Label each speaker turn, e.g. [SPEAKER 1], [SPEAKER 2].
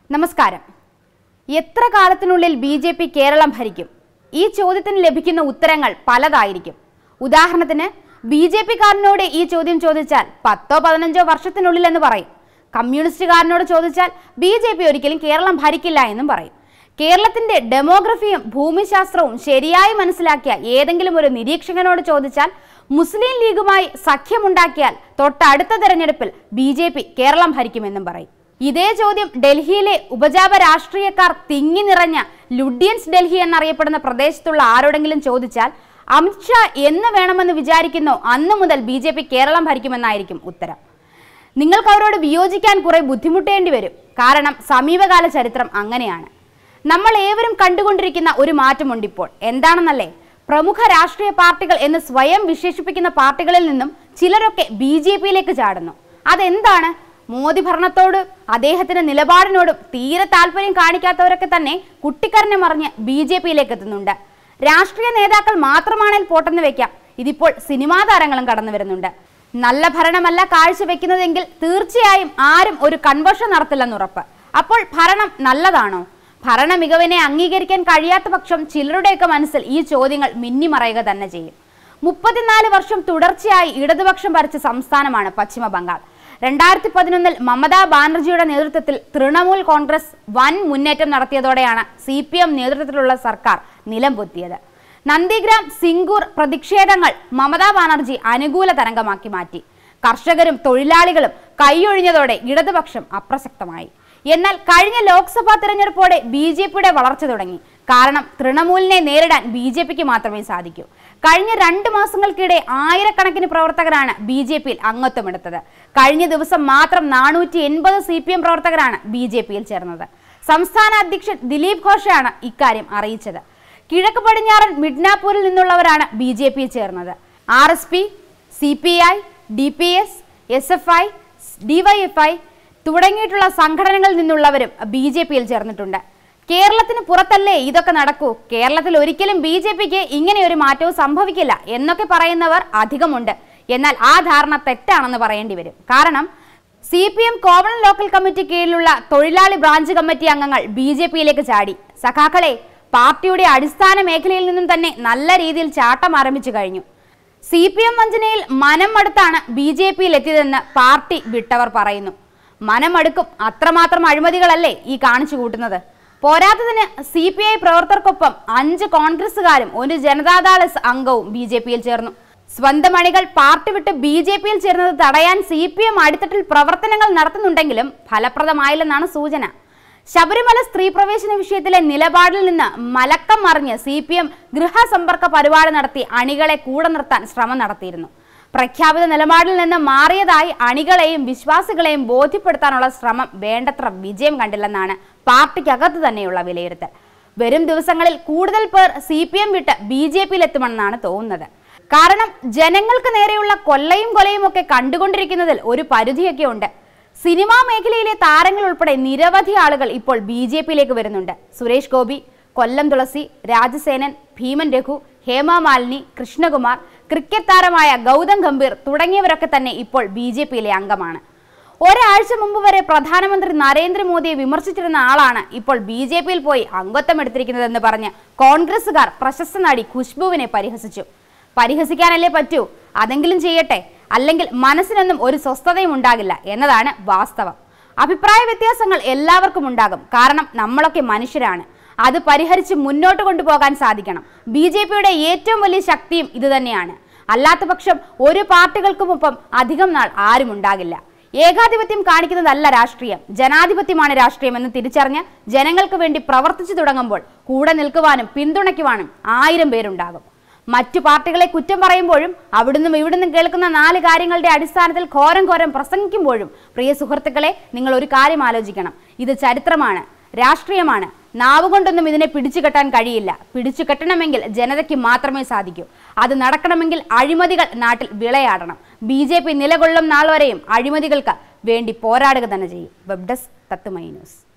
[SPEAKER 1] നമസ്കാരം എത്ര കാലത്തിനുള്ളിൽ ബി ജെ പി കേരളം ഭരിക്കും ഈ ചോദ്യത്തിന് ലഭിക്കുന്ന ഉത്തരങ്ങൾ പലതായിരിക്കും ഉദാഹരണത്തിന് ബി ജെ പിക്കാരനോട് ഈ ചോദ്യം ചോദിച്ചാൽ പത്തോ പതിനഞ്ചോ വർഷത്തിനുള്ളിൽ എന്ന് പറയും കമ്മ്യൂണിസ്റ്റുകാരനോട് ചോദിച്ചാൽ ബി ജെ പി ഒരിക്കലും കേരളം ഭരിക്കില്ല എന്നും പറയും കേരളത്തിന്റെ ഡെമോഗ്രഫിയും ഭൂമിശാസ്ത്രവും ശരിയായി മനസ്സിലാക്കിയ ഏതെങ്കിലും ഒരു നിരീക്ഷകനോട് ചോദിച്ചാൽ മുസ്ലിം ലീഗുമായി സഖ്യമുണ്ടാക്കിയാൽ തൊട്ടടുത്ത തെരഞ്ഞെടുപ്പിൽ ബി ജെ പി കേരളം ഭരിക്കുമെന്നും പറയും ഇതേ ചോദ്യം ഡൽഹിയിലെ ഉപജാപ രാഷ്ട്രീയക്കാർ തിങ്ങി നിറഞ്ഞ ലുഡിയൻസ് ഡൽഹി എന്നറിയപ്പെടുന്ന പ്രദേശത്തുള്ള ആരോടെങ്കിലും ചോദിച്ചാൽ അമിത്ഷാ എന്ന് വേണമെന്ന് വിചാരിക്കുന്നോ അന്ന് മുതൽ ബി ജെ പി കേരളം ഭരിക്കുമെന്നായിരിക്കും ഉത്തരം നിങ്ങൾക്ക് അവരോട് വിയോജിക്കാൻ കുറെ ബുദ്ധിമുട്ടേണ്ടി വരും കാരണം സമീപകാല ചരിത്രം അങ്ങനെയാണ് നമ്മൾ ഏവരും കണ്ടുകൊണ്ടിരിക്കുന്ന ഒരു മാറ്റമുണ്ടിപ്പോൾ എന്താണെന്നല്ലേ പ്രമുഖ രാഷ്ട്രീയ പാർട്ടികൾ എന്ന് സ്വയം വിശേഷിപ്പിക്കുന്ന പാർട്ടികളിൽ നിന്നും ചിലരൊക്കെ ബി ജെ പിയിലേക്ക് ചാടുന്നു അതെന്താണ് മോദി ഭരണത്തോട് അദ്ദേഹത്തിന്റെ നിലപാടിനോടും തീരെ താല്പര്യം കാണിക്കാത്തവരൊക്കെ തന്നെ കുട്ടിക്കരനെ മറിഞ്ഞ് ബി ജെ പിയിലേക്ക് എത്തുന്നുണ്ട് രാഷ്ട്രീയ നേതാക്കൾ മാത്രമാണെങ്കിൽ പോട്ടെന്ന് വെക്കാം ഇതിപ്പോൾ സിനിമാ താരങ്ങളും കടന്നു വരുന്നുണ്ട് നല്ല ഭരണമല്ല കാഴ്ചവെക്കുന്നതെങ്കിൽ തീർച്ചയായും ആരും ഒരു കൺവേർഷൻ നടത്തില്ലെന്ന് ഉറപ്പ് അപ്പോൾ ഭരണം നല്ലതാണോ ഭരണ മികവിനെ അംഗീകരിക്കാൻ കഴിയാത്ത പക്ഷം ചിലരുടെയൊക്കെ മനസ്സിൽ ഈ ചോദ്യങ്ങൾ മിന്നിമറയുക തന്നെ ചെയ്യും മുപ്പത്തിനാല് വർഷം തുടർച്ചയായി ഇടതുപക്ഷം ഭരിച്ച സംസ്ഥാനമാണ് പശ്ചിമ ബംഗാൾ രണ്ടായിരത്തി പതിനൊന്നിൽ മമതാ ബാനർജിയുടെ നേതൃത്വത്തിൽ തൃണമൂൽ കോൺഗ്രസ് വൻ മുന്നേറ്റം നടത്തിയതോടെയാണ് സി പി എം നേതൃത്വത്തിലുള്ള സർക്കാർ നിലം പൊത്തിയത് നന്ദിഗ്രാം സിംഗൂർ പ്രതിഷേധങ്ങൾ മമതാ ബാനർജി അനുകൂല തരംഗമാക്കി മാറ്റി കർഷകരും തൊഴിലാളികളും കൈയൊഴിഞ്ഞതോടെ ഇടതുപക്ഷം അപ്രസക്തമായി എന്നാൽ കഴിഞ്ഞ ലോക്സഭാ തിരഞ്ഞെടുപ്പോടെ ബി ജെ പിയുടെ വളർച്ച തുടങ്ങി കാരണം തൃണമൂലിനെ നേരിടാൻ ബി ജെ പിക്ക് മാത്രമേ സാധിക്കൂ കഴിഞ്ഞ രണ്ട് മാസങ്ങൾക്കിടെ ആയിരക്കണക്കിന് പ്രവർത്തകരാണ് ബി ജെ പിയിൽ അംഗത്വമെടുത്തത് കഴിഞ്ഞ ദിവസം മാത്രം നാനൂറ്റി എൺപത് സി പി എം പ്രവർത്തകരാണ് ബി ജെ പിയിൽ ചേർന്നത് സംസ്ഥാന അധ്യക്ഷൻ ദിലീപ് ഘോഷയാണ് ഇക്കാര്യം അറിയിച്ചത് കിഴക്ക് പടിഞ്ഞാറൻ മിഡ്നാപൂരിൽ നിന്നുള്ളവരാണ് ബി ജെ പിയിൽ ചേർന്നത് R S P C P I D P S S F I DYFI തുടങ്ങിയിട്ടുള്ള സംഘടനകളിൽ നിന്നുള്ളവരും ബി ജെ പിയിൽ ചേർന്നിട്ടുണ്ട് കേരളത്തിന് പുറത്തല്ലേ ഇതൊക്കെ നടക്കൂ കേരളത്തിൽ ഒരിക്കലും ബി ജെ പിക്ക് ഇങ്ങനെ ഒരു മാറ്റവും സംഭവിക്കില്ല എന്നൊക്കെ പറയുന്നവർ അധികമുണ്ട് എന്നാൽ ആ ധാരണ തെറ്റാണെന്ന് പറയേണ്ടി വരും കാരണം C P M common local committee കീഴിലുള്ള തൊഴിലാളി ബ്രാഞ്ച് കമ്മിറ്റി അംഗങ്ങൾ ബി ജെ പിയിലേക്ക് ചാടി സഖാക്കളെ പാർട്ടിയുടെ അടിസ്ഥാന മേഖലയിൽ നിന്നും തന്നെ നല്ല രീതിയിൽ ചാട്ടം ആരംഭിച്ചു കഴിഞ്ഞു സി പി എം വഞ്ചനയിൽ മനം മടുത്താണ് ബി ജെ പിയിൽ എത്തിയതെന്ന് പാർട്ടി വിട്ടവർ പറയുന്നു മനമടുക്കും അത്രമാത്രം അഴിമതികളല്ലേ ഈ കാണിച്ചു കൂട്ടുന്നത് പോരാത്തതിന് സി പി ഐ പ്രവർത്തകർക്കൊപ്പം അഞ്ച് കോൺഗ്രസുകാരും ഒരു ജനതാദൾ എസ് അംഗവും ബി ജെ പിയിൽ ചേർന്നു സ്വന്തം അണികൾ പാർട്ടി വിട്ട് ബി ജെ പിയിൽ ചേർന്നത് തടയാൻ സി പി എം അടിത്തട്ടിൽ പ്രവർത്തനങ്ങൾ നടത്തുന്നുണ്ടെങ്കിലും ഫലപ്രദമായില്ലെന്നാണ് സൂചന ശബരിമല സ്ത്രീ പ്രവേശന വിഷയത്തിലെ നിലപാടിൽ നിന്ന് മലക്കം മറിഞ്ഞ് സി പി എം ഗൃഹസമ്പർക്ക പരിപാടി നടത്തി അണികളെ കൂടെ നിർത്താൻ ശ്രമം നടത്തിയിരുന്നു പ്രഖ്യാപിത നിലപാടിൽ നിന്ന് മാറിയതായി അണികളെയും വിശ്വാസികളെയും ബോധ്യപ്പെടുത്താനുള്ള ശ്രമം വേണ്ടത്ര വിജയം കണ്ടില്ലെന്നാണ് പാർട്ടിക്കകത്ത് തന്നെയുള്ള വിലയിരുത്തൽ വരും ദിവസങ്ങളിൽ കൂടുതൽ പേർ സി പി എം വിട്ട് ബി ജെ പിയിൽ എത്തുമെന്നാണ് തോന്നുന്നത് കാരണം ജനങ്ങൾക്ക് നേരെയുള്ള കൊല്ലയും കൊലയും ഒക്കെ കണ്ടുകൊണ്ടിരിക്കുന്നതിൽ ഒരു പരിധിയൊക്കെ ഉണ്ട് സിനിമാ മേഖലയിലെ താരങ്ങൾ ഉൾപ്പെടെ നിരവധി ആളുകൾ ഇപ്പോൾ ബി ജെ പിയിലേക്ക് വരുന്നുണ്ട് സുരേഷ് ഗോപി കൊല്ലം തുളസി രാജസേനൻ ഭീമൻ രഘു ഹേമ മാലിനി കൃഷ്ണകുമാർ ക്രിക്കറ്റ് താരമായ ഗൗതം ഗംഭീർ തുടങ്ങിയവരൊക്കെ തന്നെ ഇപ്പോൾ ബി ജെ പിയിലെ അംഗമാണ് ഒരാഴ്ച മുമ്പ് വരെ പ്രധാനമന്ത്രി നരേന്ദ്രമോദിയെ വിമർശിച്ചിരുന്ന ആളാണ് ഇപ്പോൾ ബി ജെ പിയിൽ പോയി അംഗത്വം എടുത്തിരിക്കുന്നതെന്ന് പറഞ്ഞ് കോൺഗ്രസുകാർ പ്രശസ്ത നടി ഖുഷ്ബുവിനെ പരിഹസിച്ചു പരിഹസിക്കാനല്ലേ പറ്റൂ അതെങ്കിലും ചെയ്യട്ടെ അല്ലെങ്കിൽ മനസ്സിനൊന്നും ഒരു സ്വസ്ഥതയും ഉണ്ടാകില്ല എന്നതാണ് വാസ്തവം അഭിപ്രായ വ്യത്യാസങ്ങൾ എല്ലാവർക്കും ഉണ്ടാകും കാരണം നമ്മളൊക്കെ മനുഷ്യരാണ് അത് പരിഹരിച്ച് മുന്നോട്ട് കൊണ്ടുപോകാൻ സാധിക്കണം ബി ജെ പിയുടെ ഏറ്റവും വലിയ ശക്തിയും ഇതുതന്നെയാണ് അല്ലാത്ത പക്ഷം ഒരു പാർട്ടികൾക്കുമൊപ്പം അധികം നാൾ ആരും ഉണ്ടാകില്ല ഏകാധിപത്യം കാണിക്കുന്നതല്ല രാഷ്ട്രീയം ജനാധിപത്യമാണ് രാഷ്ട്രീയം എന്ന് തിരിച്ചറിഞ്ഞ് ജനങ്ങൾക്ക് വേണ്ടി പ്രവർത്തിച്ചു തുടങ്ങുമ്പോൾ കൂടെ നിൽക്കുവാനും പിന്തുണയ്ക്കുവാനും ആയിരം പേരുണ്ടാകും മറ്റു പാർട്ടികളെ കുറ്റം പറയുമ്പോഴും അവിടുന്നും ഇവിടുന്നും കേൾക്കുന്ന നാല് കാര്യങ്ങളുടെ അടിസ്ഥാനത്തിൽ ഘോരം ഘോരം പ്രസംഗിക്കുമ്പോഴും പ്രിയ സുഹൃത്തുക്കളെ നിങ്ങൾ ഒരു കാര്യം ആലോചിക്കണം ഇത് ചരിത്രമാണ് രാഷ്ട്രീയമാണ് നാവ് കൊണ്ടൊന്നും ഇതിനെ പിടിച്ചു കെട്ടാൻ കഴിയില്ല പിടിച്ചു കെട്ടണമെങ്കിൽ ജനതയ്ക്ക് മാത്രമേ സാധിക്കൂ അത് നടക്കണമെങ്കിൽ അഴിമതികൾ നാട്ടിൽ വിളയാടണം ബി ജെ പി നിലകൊള്ളും നാൾ വരെയും അഴിമതികൾക്ക് വേണ്ടി പോരാടുക തന്നെ ചെയ്യും വെബ് ഡെസ്ക് തത്തുമൈ ന്യൂസ്